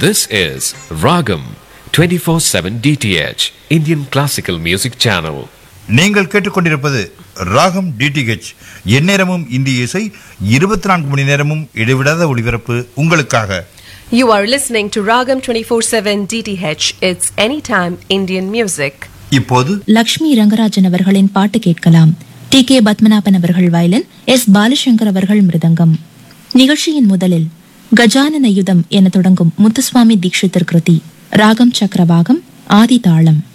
This is Ragam 24/7 DTH Indian Classical Music Channel. நீங்கள் கேட்டுக்கொண்டிருப்பது ராகம் டிடிஹெச் எந்நேரமும் இந்திய இசை இருபத்தி நான்கு மணி நேரமும் இடைவிடாத ஒளிபரப்பு உங்களுக்காக You are listening to Ragam 24/7 DTH. It's anytime Indian music. இப்போது லக்ஷ்மி ரங்கராஜன் அவர்களின் பாட்டு கேட்கலாம் டி கே பத்மநாபன் அவர்கள் வயலின் எஸ் பாலசங்கர் அவர்கள் மிருதங்கம் நிகழ்ச்சியின் முதலில் கஜானன யுதம் என தொடங்கும் முத்துசுவாமி தீட்சிதர் கிருதி ராகம் சக்கரவாகம் ஆதி தாளம்